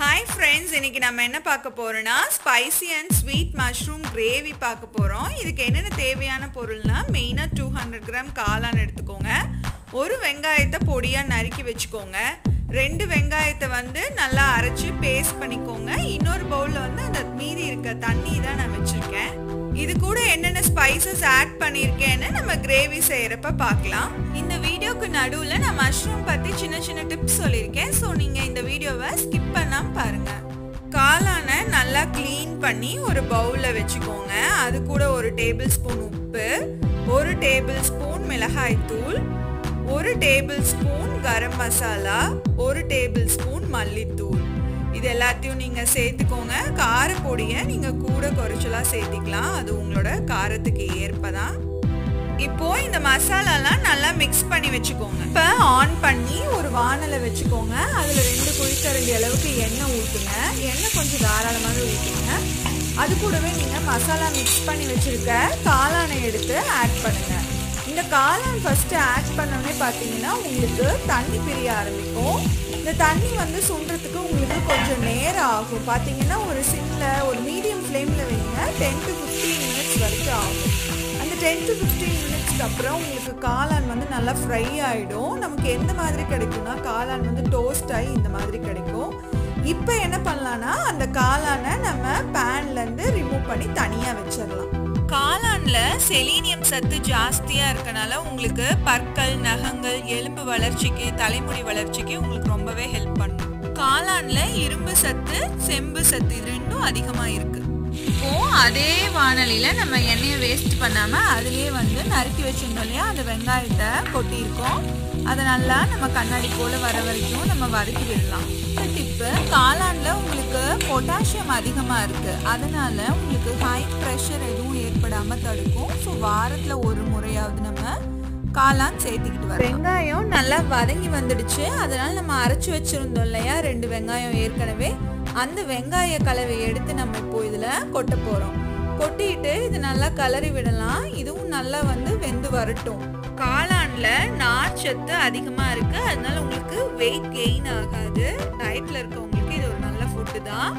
hi friends இன்னைக்கு நம்ம என்ன பார்க்க போறோம்னா spicy and sweet mushroom gravy பார்க்க போகிறோம் இதுக்கு என்னென்ன தேவையான பொருள்னா மெயினாக டூ ஹண்ட்ரட் கிராம் காளான் எடுத்துக்கோங்க ஒரு வெங்காயத்தை பொடியாக நறுக்கி வச்சுக்கோங்க ரெண்டு வெங்காயத்தை வந்து நல்லா அரைச்சி பேஸ்ட் பண்ணிக்கோங்க இன்னொரு பவுலில் வந்து அந்த மீதி இருக்க தண்ணி தான் நான் வச்சுருக்கேன் இது கூட என்னென்ன ஸ்பைசஸ் ஆட் பண்ணியிருக்கேன்னு நம்ம கிரேவி செய்கிறப்ப பார்க்கலாம் இந்த வீடியோக்கு நடுவில் நான் மஷ்ரூம் பற்றி சின்ன சின்ன டிப்ஸ் சொல்லியிருக்கேன் ஸோ நீங்கள் இந்த வீடியோவை ஸ்கிப் பண்ணாமல் பாருங்கள் காளானை நல்லா க்ளீன் பண்ணி ஒரு பவுலில் வச்சுக்கோங்க அது கூட ஒரு டேபிள் ஸ்பூன் உப்பு ஒரு டேபிள் ஸ்பூன் மிளகாய் தூள் ஒரு டேபிள் ஸ்பூன் கரம் மசாலா ஒரு டேபிள் ஸ்பூன் மல்லித்தூள் இது எல்லாத்தையும் நீங்கள் சேர்த்துக்கோங்க காரப்பொடியை நீங்கள் கூட குறைச்சலாக சேர்த்திக்கலாம் அது உங்களோட காரத்துக்கு ஏற்பதான் இப்போ இந்த மசாலாலாம் நல்லா மிக்ஸ் பண்ணி வச்சுக்கோங்க இப்போ ஆன் பண்ணி ஒரு வானலை வச்சுக்கோங்க அதில் ரெண்டு குழிக்கரண்டி அளவுக்கு எண்ணெய் ஊற்றுங்க எண்ணெய் கொஞ்சம் தாராளமாக ஊற்றுங்க அது கூடவே நீங்கள் மசாலா மிக்ஸ் பண்ணி வச்சுருக்க காளானை எடுத்து ஆட் பண்ணுங்கள் இந்த காளான் ஃபஸ்ட்டு ஆட் பண்ணோடனே பார்த்தீங்கன்னா உங்களுக்கு தண்ணி பிரிய ஆரம்பிக்கும் இந்த தண்ணி வந்து சுண்டுறதுக்கு உங்களுக்கு கொஞ்சம் நேரம் ஆகும் பார்த்தீங்கன்னா ஒரு சிம்மில் ஒரு மீடியம் ஃப்ளேமில் வைங்க டென் டு ஃபிஃப்டீன் மினிட்ஸ் வரைக்கும் ஆகும் அந்த டென் டு ஃபிஃப்டீன் மினிட்ஸ்க்கு அப்புறம் உங்களுக்கு காளான் வந்து நல்லா ஃப்ரை ஆகிடும் நமக்கு எந்த மாதிரி கிடைக்கும்னா காளான் வந்து டோஸ்ட் ஆகி இந்த மாதிரி கிடைக்கும் இப்போ என்ன பண்ணலான்னா அந்த காளானை நம்ம பேன்லேருந்து ரிமூவ் பண்ணி தனியாக வச்சிடலாம் காளானில் செலீனியம் சத்து ஜாஸ்தியாக இருக்கனால உங்களுக்கு பற்கள் நகங்கள் எலும்பு வளர்ச்சிக்கு தலைமுடி வளர்ச்சிக்கு உங்களுக்கு ரொம்பவே ஹெல்ப் பண்ணும் காளானில் இரும்பு சத்து செம்பு சத்து இது ரெண்டும் அதிகமாக இருக்கு இப்போ அதே வானலியில் நம்ம எண்ணெயை வேஸ்ட் பண்ணாமல் அதுலேயே வந்து நறுக்கி வச்சிருந்தோம் இல்லையா அந்த வெங்காயத்தை கொட்டியிருக்கோம் அதை நல்லா நம்ம கண்ணாடி போல் வர வரைக்கும் நம்ம வதக்கி விடலாம் டிப்பு காளானில் உங்களுக்கு பொட்டாசியம் அதிகமாக இருக்குது அதனால உங்களுக்கு ஹை ப்ரெஷர் எதுவும் ஏற்படாமல் தடுக்கும் ஸோ வாரத்தில் ஒரு முறையாவது நம்ம காளான் சேர்த்துக்கிட்டு வரோம் வெங்காயம் நல்லா வதங்கி வந்துடுச்சு அதனால நம்ம அரைச்சி வச்சுருந்தோம் இல்லையா ரெண்டு வெங்காயம் ஏற்கனவே அந்த வெங்காய கலவை எடுத்து நம்ம இப்போ இதில் கொட்ட போகிறோம் கொட்டிட்டு இது நல்லா கலரி விடலாம் இதுவும் நல்லா வந்து வெந்து வரட்டும் காளான்ல நார்ச்சத்து அதிகமாக இருக்குது அதனால உங்களுக்கு வெயிட் கெயின் ஆகாது டயட்டில் இருக்கவங்களுக்கு இது ஒரு நல்ல ஃபுட்டு தான்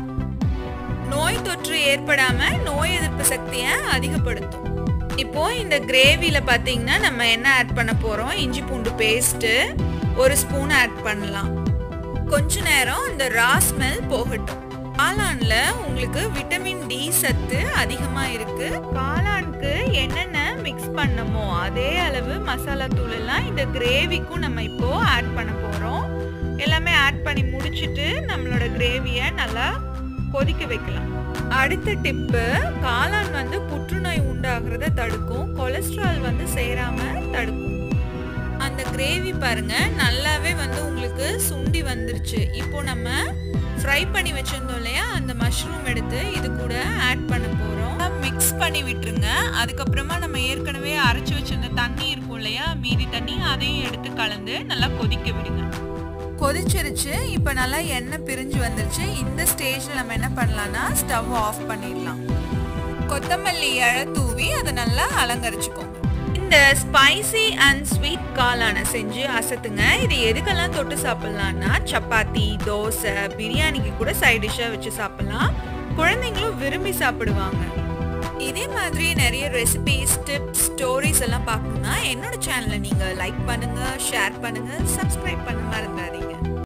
நோய் தொற்று ஏற்படாமல் நோய் எதிர்ப்பு சக்தியை அதிகப்படுத்தும் இப்போ இந்த கிரேவியில் பார்த்தீங்கன்னா நம்ம என்ன ஆட் பண்ண போகிறோம் இஞ்சி பூண்டு பேஸ்ட்டு ஒரு ஸ்பூன் ஆட் பண்ணலாம் கொஞ்ச நேரம் இந்த ரா ஸ்மெல் போகட்டும் காளான்ல உங்களுக்கு விட்டமின் டி சத்து அதிகமா இருக்கு காளானுக்கு என்னென்ன மிக்ஸ் பண்ணமோ அதே அளவு மசாலா தூள் எல்லாம் இந்த கிரேவிக்கும் நம்ம இப்போ ஆட் பண்ண போறோம் எல்லாமே ஆட் பண்ணி முடிச்சிட்டு நம்மளோட கிரேவியை நல்லா கொதிக்க வைக்கலாம் அடுத்த டிப்பு காளான் வந்து புற்றுநோய் உண்டாகிறத தடுக்கும் கொலஸ்ட்ரால் வந்து சேராம தடுக்கும் அந்த கிரேவி பாருங்க நல்லாவே வந்து உங்களுக்கு சுண்டி வந்துருச்சு இப்போ நம்ம ஃப்ரை பண்ணி வச்சிருந்தோம் இல்லையா அந்த மஷ்ரூம் எடுத்து இது கூட ஆட் பண்ண போகிறோம் மிக்ஸ் பண்ணி விட்டுருங்க அதுக்கப்புறமா நம்ம ஏற்கனவே அரைச்சி வச்சிருந்த தண்ணி இருக்கும் இல்லையா மீதி தண்ணி அதையும் எடுத்து கலந்து நல்லா கொதிக்க விடுங்க கொதிச்சிருச்சு இப்போ நல்லா எண்ணெய் பிரிஞ்சு வந்துருச்சு இந்த ஸ்டேஜில் நம்ம என்ன பண்ணலாம்னா ஸ்டவ் ஆஃப் பண்ணிடலாம் கொத்தமல்லி இழை தூவி அதை நல்லா அலங்கரிச்சுக்கோங்க இந்த ஸ்பைசி அண்ட் ஸ்வீட் காளான செஞ்சு அசத்துங்க இது எதுக்கெல்லாம் தொட்டு சாப்பிட்லான்னா சப்பாத்தி தோசை பிரியாணிக்கு கூட சைட் டிஷ்ஷாக வச்சு சாப்பிட்லாம் குழந்தைங்களும் விரும்பி சாப்பிடுவாங்க இதே மாதிரி நிறைய ரெசிபிஸ் டிப்ஸ் ஸ்டோரிஸ் எல்லாம் பார்க்கணும்னா என்னோட சேனலை நீங்கள் லைக் பண்ணுங்கள் ஷேர் பண்ணுங்கள் சப்ஸ்கிரைப் பண்ண மறந்துடாதீங்க